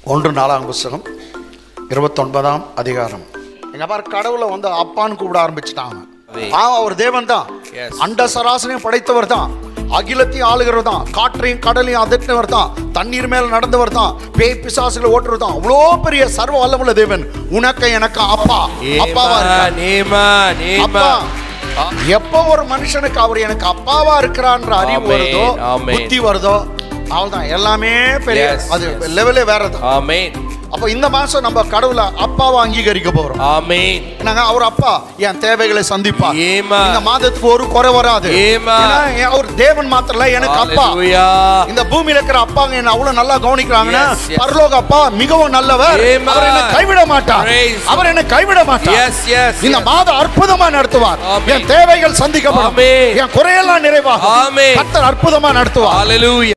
ஒன்று நாலாம் புஸ்தகம் இருபத்தொன்பதாம் அதிகாரம் எங்க பாரு கடவுளை வந்து அப்பான்னு கூப்பிட ஆரம்பிச்சிட்டாங்க பாவம் அவர் தேவன் தான் Yes. அண்ட சராசனையும் படைத்தவர் தான் அகிலத்தையும் ஆளுகிறவர் தான் காற்றையும் கடலையும் அதட்டினவர் தான் தண்ணீர் மேல நடந்தவர் தான் பேய் பிசாசுகளை ஓட்டுறது தான் அவ்வளோ பெரிய சர்வ வல்லமுள்ள தேவன் உனக்கு எனக்கு அப்பா அப்பாவா இருக்கார் Amen. Amen. அப்பா Amen. எப்போ ஒரு மனுஷனுக்கு அவர் எனக்கு அப்பாவா இருக்கிறான்ற அறிவு Amen. வருதோ Amen. புத்தி வருதோ அவள்தான் எல்லாமே பெரிய Yes, அது yes. லெவலே வேறதான் Amen. அப்போ இந்த மாசம் நம்ம கடவுளை அப்பாவை அங்கீகரிக்க போறோம் Amen. நாங்க அவர் அப்பா என் தேவைகளை சந்திப்பா Amen. இந்த மாதத்துக்கு ஒரு குறை வராது Amen. ஏன்னா, என் அவர் தேவன் மாத்திரல எனக்கு அப்பா Hallelujah. இந்த பூமியில இருக்கிற அப்பாங்க என்ன அவ்வளவு நல்லா கவனிக்கிறாங்கன்னா Yes, yes. பரலோக அப்பா மிகவும் நல்லவர் Amen. அவர் என்ன கைவிட மாட்டார் Praise அவர் என்ன கைவிட மாட்டார் Yes, yes. இந்த yes. மாதம் அற்புதமா நடத்துவார் Amen. என் தேவைகள் சந்திக்கப்படும் Amen. என் குறையெல்லாம் நிறைவாகும் Amen. கர்த்தர் அற்புதமா நடத்துவார் Hallelujah.